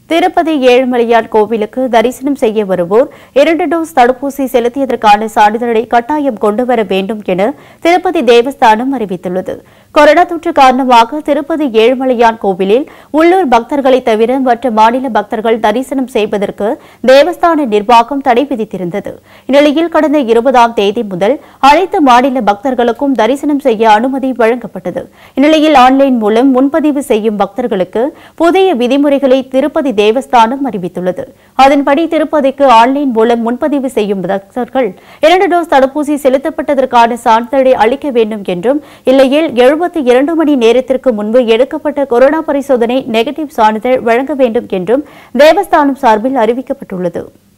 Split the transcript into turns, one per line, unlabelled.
திருப்பதி ஏழுமலையான் கோவிலுக்கு தரிசனம் செய்ய வருவோர் இரண்டு டோஸ் தடுப்பூசி செலுத்தியதற்கான சான்றிதழை கட்டாயம் கொண்டுவர வேண்டும் என திருப்பதி தேவஸ்தானம் அறிவித்துள்ளது கொரோனா தொற்று காரணமாக திருப்பதி ஏழுமலையான் கோவிலில் உள்ளூர் பக்தர்களை தவிர மற்ற மாநில பக்தர்கள் தரிசனம் செய்வதற்கு தேவஸ்தான நிர்வாகம் தடை விதித்திருந்தது இந்நிலையில் கடந்த இருபதாம் தேதி முதல் அனைத்து மாநில பக்தர்களுக்கும் தரிசனம் செய்ய அனுமதி வழங்கப்பட்டது இந்நிலையில் ஆன்லைன் மூலம் முன்பதிவு செய்யும் பக்தர்களுக்கு புதிய விதிமுறைகளை திருப்பதி தேவஸ்தானம் அறிவித்துள்ளது அதன்படி திருப்பதிக்கு ஆன்லைன் மூலம் முன்பதிவு செய்யும் பக்தர்கள் இரண்டு டோஸ் தடுப்பூசி செலுத்தப்பட்டதற்கான சான்றிதழை அளிக்க வேண்டும் என்றும் இல்லையில் எழுபத்தி இரண்டு மணி நேரத்திற்கு முன்பு எடுக்கப்பட்ட கொரோனா பரிசோதனை நெகட்டிவ் சான்றிதழ் வழங்க வேண்டும் என்றும் தேவஸ்தானம் சார்பில் அறிவிக்கப்பட்டுள்ளது